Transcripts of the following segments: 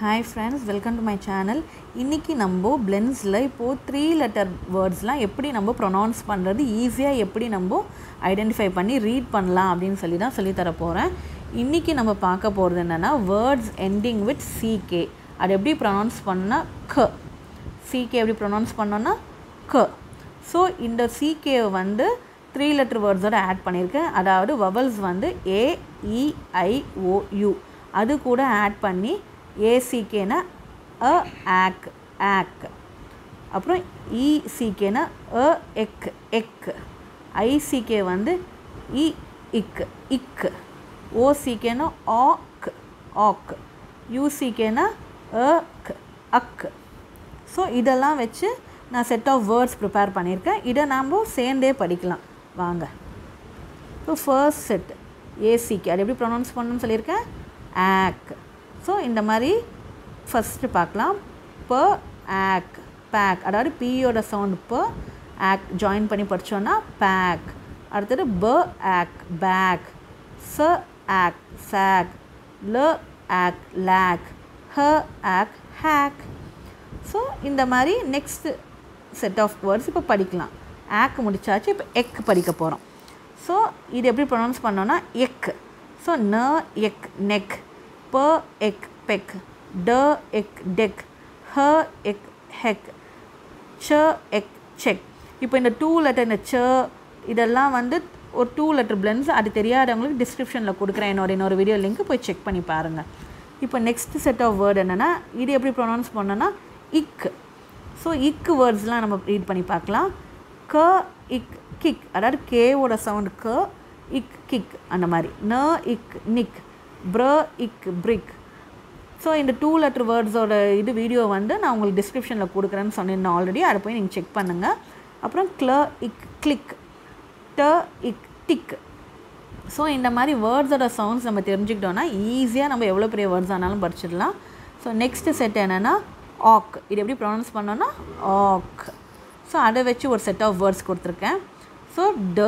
hi friends welcome to my channel இன்றைக்கி நம்ம பிளென்ஸில் இப்போது த்ரீ லெட்டர் வேர்ட்ஸ்லாம் எப்படி நம்ம ப்ரொனவுன்ஸ் பண்ணுறது ஈஸியாக எப்படி நம்ம ஐடென்டிஃபை பண்ணி ரீட் பண்ணலாம் அப்படின்னு சொல்லி தான் சொல்லித்தர போகிறேன் இன்றைக்கி நம்ம பார்க்க போகிறது என்னென்னா வேர்ட்ஸ் எண்டிங் வித் சிகே அது எப்படி ப்ரொனவுன்ஸ் பண்ணால் க சிகே எப்படி ப்ரொனவுன்ஸ் பண்ணோன்னா க ஸோ இந்த சிகே வந்து த்ரீ லெட்டர் வேர்ட்ஸோட ஆட் பண்ணியிருக்கேன் அதாவது வவல்ஸ் வந்து ஏ இஐஓயு அது கூட ஆட் பண்ணி ஏசிகேனா அ ஆக் ஆக் அப்புறம் இசிகேனா அ எக் எக் ஐசிகே வந்து இ இக் இக் ஓசிகேனா ஆக் ஆக் யூசிகேனா அக் அக் ஸோ இதெல்லாம் வச்சு நான் செட் ஆஃப் வேர்ட்ஸ் ப்ரிப்பேர் பண்ணியிருக்கேன் இதை நாம் சேர்ந்தே படிக்கலாம் வாங்க இப்போ ஃபர்ஸ்ட் செட் ஏசிக்கு அது எப்படி ப்ரொனவுன்ஸ் பண்ணணும்னு சொல்லியிருக்கேன் ஆக் ஸோ இந்த மாதிரி ஃபஸ்ட்டு பார்க்கலாம் ப ஆக் பேக் அதாவது பியோட சவுண்ட் ப ஆக் ஜாயின் பண்ணி படித்தோன்னா பேக் அடுத்தது ப ஆக் பேக் ச ஆக் சாக் ல ஆக் லேக் ஹ ஆக் ஹேக் ஸோ இந்த மாதிரி நெக்ஸ்ட்டு செட் ஆஃப் வேர்ட்ஸ் இப்போ படிக்கலாம் ஆக் முடிச்சாச்சு இப்போ எக் படிக்க போகிறோம் ஸோ இது எப்படி ப்ரொனவுன்ஸ் பண்ணோன்னா எக் ஸோ ந எக் நெக் ப எக் பெக் ட எக் டெக் ஹ எக் ஹெக் ச எக் செக் இப்போ இந்த டூ லெட்டர் இந்த ச இதெல்லாம் வந்து ஒரு டூ லெட்டர் பிளென்ஸ் அது தெரியாதவங்களுக்கு டிஸ்கிரிப்ஷனில் கொடுக்குறேன் என்னோட இன்னொரு வீடியோ லிங்க் போய் செக் பண்ணி பாருங்கள் இப்போ நெக்ஸ்ட் செட் ஆஃப் வேர்டு என்னென்னா இது எப்படி ப்ரொனவுன்ஸ் பண்ணோன்னா இக் ஸோ இக்கு வேர்ட்ஸ்லாம் நம்ம ரீட் பண்ணி பார்க்கலாம் க இக் கிக் அதாவது கேவோட சவுண்ட் க இக் கிக் அந்த மாதிரி ந இக் நிக் ப்ர இக் பிரிக் ஸோ இந்த டூ லெட்டர் வேர்ட்ஸோட இது வீடியோ வந்து நான் உங்களுக்கு டிஸ்கிரிப்ஷனில் கொடுக்குறேன்னு சொன்னேன் ஆல்ரெடி அதை போய் நீங்கள் செக் பண்ணுங்கள் அப்புறம் க்ள இக் கிளிக் ட இக் டிக் ஸோ இந்த மாதிரி வேர்ட்ஸோட சவுண்ட்ஸ் நம்ம தெரிஞ்சுக்கிட்டோன்னா ஈஸியாக நம்ம எவ்வளோ பெரிய வேர்ட்ஸ் ஆனாலும் படிச்சிடலாம் ஸோ நெக்ஸ்ட்டு செட் என்னென்னா ஆக் இது எப்படி ப்ரொனவுன்ஸ் பண்ணோன்னா ஆக் ஸோ அதை வச்சு ஒரு செட் ஆஃப் வேர்ட்ஸ் கொடுத்துருக்கேன் ஸோ ட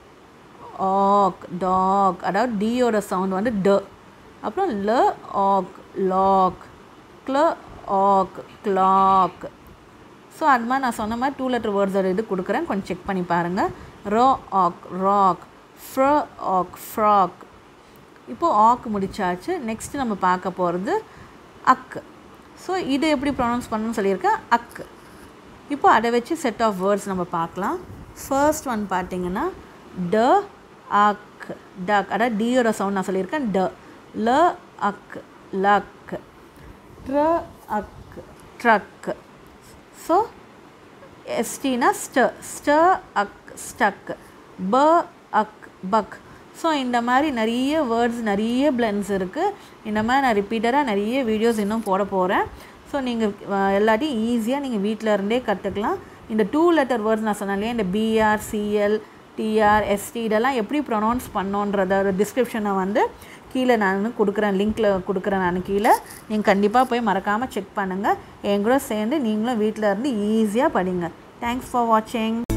ஆக் டாக் அதாவது டியோட சவுண்ட் வந்து ட அப்புறம் ல ஆக் லாக் க்ள ஆக் கிளாக் ஸோ அது மாதிரி நான் சொன்ன மாதிரி டூ லெட்டர் வேர்ட்ஸோட இது கொடுக்குறேன் கொஞ்சம் செக் பண்ணி பாருங்கள் ரோ ஆக் ராக் ஃப்ர ஆக் ஃப்ராக் இப்போது ஆக் முடிச்சாச்சு நெக்ஸ்ட்டு நம்ம பார்க்க போகிறது அக் ஸோ இது எப்படி ப்ரொனவுன்ஸ் பண்ணணும்னு சொல்லியிருக்கேன் அக் இப்போ அதை வச்சு செட் ஆஃப் வேர்ட்ஸ் நம்ம பார்க்கலாம் ஃபர்ஸ்ட் ஒன் பார்த்தீங்கன்னா ட அக் டக் அதாவது டியோட சவுண்ட் நான் சொல்லியிருக்கேன் ட ல அக் லக் ட்ர அக் ட்ரக் ஸோ எஸ்டினா ஸ்ட ஸ்ட அக் ஸ்டக் ப அக் பக் ஸோ இந்த மாதிரி நிறைய வேர்ட்ஸ் நிறைய பிளென்ஸ் இருக்குது இந்த மாதிரி நான் ரிப்பீட்டடாக நிறைய வீடியோஸ் இன்னும் போட போகிறேன் ஸோ நீங்கள் எல்லாத்தையும் ஈஸியாக நீங்கள் வீட்டில் இருந்தே கற்றுக்கலாம் இந்த டூ லெட்டர் வேர்ட்ஸ் நான் சொன்னேன் இல்லையா இந்த பிஆர் சிஎல் டிஆர் எஸ்டி இதெல்லாம் எப்படி ப்ரொனவுன்ஸ் பண்ணோன்றத டிஸ்கிரிப்ஷனை வந்து கீழே நான் கொடுக்குறேன் லிங்க்கில் கொடுக்குறேன் நான் கீழே நீங்கள் கண்டிப்பாக போய் மறக்காமல் செக் பண்ணுங்கள் என் கூட சேர்ந்து நீங்களும் வீட்டில் இருந்து ஈஸியாக படிங்க தேங்க்ஸ் ஃபார் வாட்சிங்